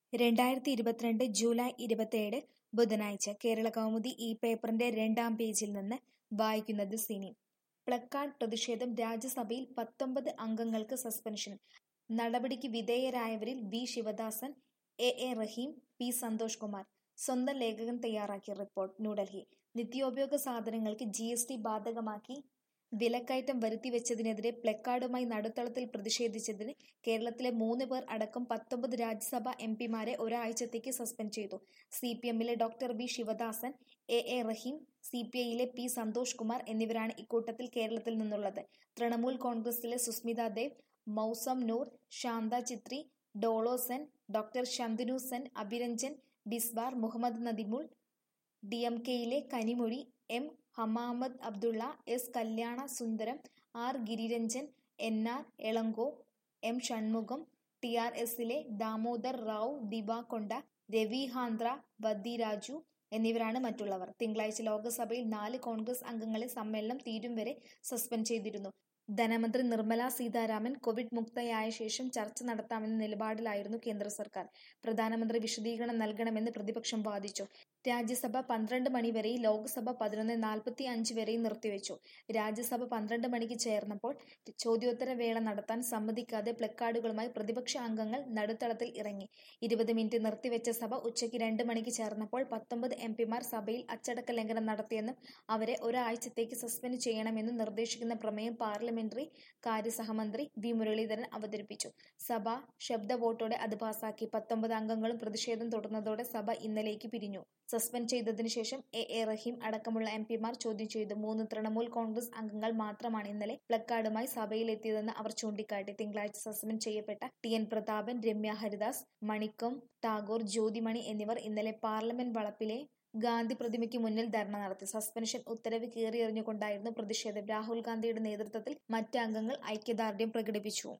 രണ്ടായിരത്തി ഇരുപത്തിരണ്ട് ജൂലൈ ഇരുപത്തിയേഴ് ബുധനാഴ്ച കേരള കൗമുദി ഈ പേപ്പറിന്റെ രണ്ടാം പേജിൽ നിന്ന് വായിക്കുന്നത് സിനി പ്ലക്കാർഡ് പ്രതിഷേധം രാജ്യസഭയിൽ പത്തൊമ്പത് അംഗങ്ങൾക്ക് സസ്പെൻഷൻ നടപടിക്ക് വിധേയരായവരിൽ V Sivadasan A A Rahim P Santhosh Kumar സ്വന്തം ലേഖകൻ തയ്യാറാക്കിയ റിപ്പോർട്ട് ന്യൂഡൽഹി നിത്യോപയോഗ സാധനങ്ങൾക്ക് ജി എസ് ടി ബാധകമാക്കി വിലക്കയറ്റം വരുത്തിവെച്ചതിനെതിരെ പ്ലക്കാർഡുമായി നടുത്തളത്തിൽ പ്രതിഷേധിച്ചതിന് കേരളത്തിലെ മൂന്ന് പേർ അടക്കം പത്തൊമ്പത് രാജ്യസഭാ എം പിമാരെ ഒരാഴ്ചത്തേക്ക് സസ്പെൻഡ് ചെയ്തു സി പി എമ്മിലെ doctor V Sivadasan A A Rahim C P ഐയിലെ പി സന്തോഷ് കുമാർ എന്നിവരാണ് ഇക്കൂട്ടത്തിൽ കേരളത്തിൽ നിന്നുള്ളത് തൃണമൂൽ കോൺഗ്രസിലെ Sushmita Dev Mausam Noor Shanta Chhetri Dola Sen doctor Santanu Sen Abhiranjan Biswas Mohammed Nadimul D M കെയിലെ Kanimozhi M Mohamed Abdullah S Kalyana Sundaram R Girirajan N R Elango M Shanmugam T R എസിലെ ദാമോദർ റാവു ദിവാകൊണ്ട രവി ഹാന്ദ്ര വദ്ദിരാജു എന്നിവരാണ് മറ്റുള്ളവർ തിങ്കളാഴ്ച ലോക്സഭയിൽ നാല് കോൺഗ്രസ് അംഗങ്ങളെ സമ്മേളനം തീരും വരെ സസ്പെൻഡ് ചെയ്തിരുന്നു ധനമന്ത്രി നിർമ്മല സീതാരാമൻ കോവിഡ് മുക്തയായ ശേഷം ചർച്ച നടത്താമെന്ന നിലപാടിലായിരുന്നു കേന്ദ്ര സർക്കാർ പ്രധാനമന്ത്രി വിശദീകരണം നൽകണമെന്ന് പ്രതിപക്ഷം വാദിച്ചു രാജ്യസഭ പന്ത്രണ്ട് മണി വരെയും ലോക്സഭ പതിനൊന്ന് നാൽപ്പത്തി അഞ്ച് വരെയും നിർത്തിവെച്ചു രാജ്യസഭ പന്ത്രണ്ട് മണിക്ക് ചേർന്നപ്പോൾ ചോദ്യോത്തര വേള നടത്താൻ സമ്മതിക്കാതെ പ്ലക്കാർഡുകളുമായി പ്രതിപക്ഷ അംഗങ്ങൾ നടുത്തളത്തിൽ ഇറങ്ങി ഇരുപത് മിനിറ്റ് നിർത്തിവെച്ച സഭ ഉച്ചയ്ക്ക് രണ്ട് മണിക്ക് ചേർന്നപ്പോൾ പത്തൊമ്പത് എം പിമാർ സഭയിൽ അച്ചടക്ക ലംഘനം നടത്തിയെന്നും അവരെ ഒരാഴ്ചത്തേക്ക് സസ്പെൻഡ് ചെയ്യണമെന്നും നിർദ്ദേശിക്കുന്ന പ്രമേയം പാർലമെന്ററി കാര്യ സഹമന്ത്രി വി മുരളീധരൻ അവതരിപ്പിച്ചു സഭ ശബ്ദ വോട്ടോടെ അത് പാസാക്കി പത്തൊമ്പത് അംഗങ്ങളും പ്രതിഷേധം തുടർന്നതോടെ സഭ ഇന്നലേക്ക് പിരിഞ്ഞു സസ്പെൻഡ് ചെയ്തതിനു ശേഷം എ എ റഹീം അടക്കമുള്ള എം പിമാർ ചോദ്യം ചെയ്തു മൂന്ന് തൃണമൂൽ കോൺഗ്രസ് അംഗങ്ങൾ മാത്രമാണ് ഇന്നലെ പ്ലക്കാർഡുമായി സഭയിലെത്തിയതെന്ന് അവർ ചൂണ്ടിക്കാട്ടി തിങ്കളാഴ്ച സസ്പെൻഡ് ചെയ്യപ്പെട്ട ടി എൻ പ്രതാപൻ രമ്യ ഹരിദാസ് മണിക്കം ടാഗോർ ജ്യോതിമണി എന്നിവർ ഇന്നലെ പാർലമെന്റ് വളപ്പിലെ ഗാന്ധി പ്രതിമയ്ക്ക് മുന്നിൽ ധർണ നടത്തി സസ്പെൻഷൻ ഉത്തരവ് കീറിയെറിഞ്ഞുകൊണ്ടായിരുന്നു പ്രതിഷേധം രാഹുൽ ഗാന്ധിയുടെ നേതൃത്വത്തിൽ മറ്റ് അംഗങ്ങൾ ഐക്യദാർഢ്യം പ്രകടിപ്പിച്ചു